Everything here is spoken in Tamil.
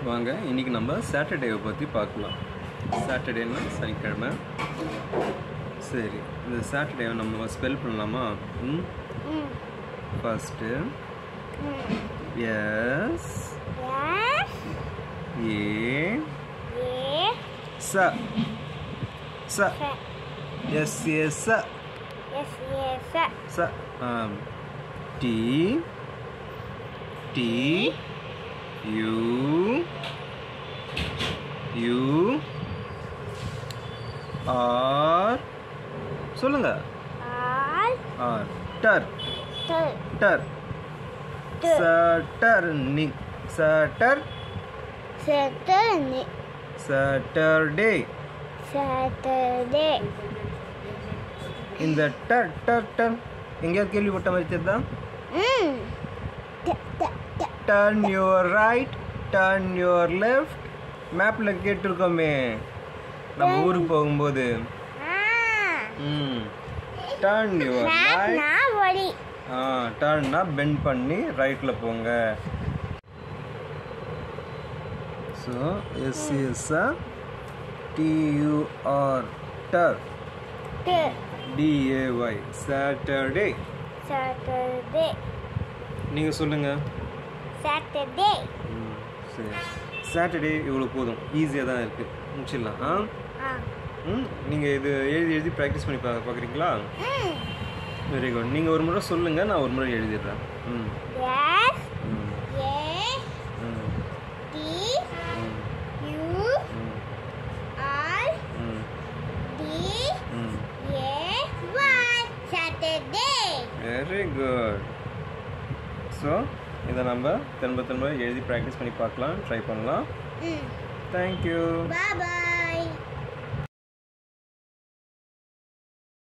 வாங்க இன்னைக்கு நம்ம சாட்டர்டேவை பற்றி பார்க்கலாம் சாட்டர்டேன்னா சனிக்கிழமை சரி இந்த சாட்டர்டேவை நம்ம ஸ்பெல் பண்ணலாமா ம் ம் ஃபஸ்ட்டு ம் எஸ் எஸ் ஏ ஏ ச ச ச எஸ் ஏ ச எஸ் ஏ ச ச ஆம் T T U U R சொல்லுங்க ஆல் ஆர் டர் டு டர் டு சட்டர் நி சட்டர் சட்டர்னி சட்டர்டே சாட்டர்டே இந்த டர் டர் டர் எங்கேயாவது கேள்விப்பட்ட மாதிரி தெரியுதா ம் ட ட ட turn your right turn your left மேப்பில் கேட்டிருக்கோமே நம்ம ஊருக்கு போகும்போது ஆ ம் டர்ன் யுவர் மேப் ரைட் நான் வழி ஆ டர்ன்னா பெண்ட் பண்ணி ரைட்டில் போங்க ஸோ எஸ்சிஎஸ்ஆ டியூஆர் டர் டு டிஏஒய் சாட்டர்டே சாட்டர்டே நீங்கள் சொல்லுங்கள் சாட்டர்டே ம் சரி சாட்டர்டே இவ்வளோ போதும் ஈஸியாக தான் இருக்குது முடிச்சிடலாம் ஆ ஆ ம் நீங்கள் இது எழுதி எழுதி ப்ராக்டிஸ் பண்ணி பா பார்க்குறீங்களா ம் வெரி குட் நீங்கள் ஒரு முறை சொல்லுங்கள் நான் ஒரு முறை எழுதிடுறேன் ம் எஸ் ம் ஏ ம் டி ம் யூ ம் ஆர் ம் டி ம் A Y Saturday very good so இதை நம்ம திரும்ப திரும்ப எழுதி ப்ராக்டிஸ் பண்ணி பார்க்கலாம் ட்ரை பண்ணலாம் ம் தேங்க்யூ பாய் பாய்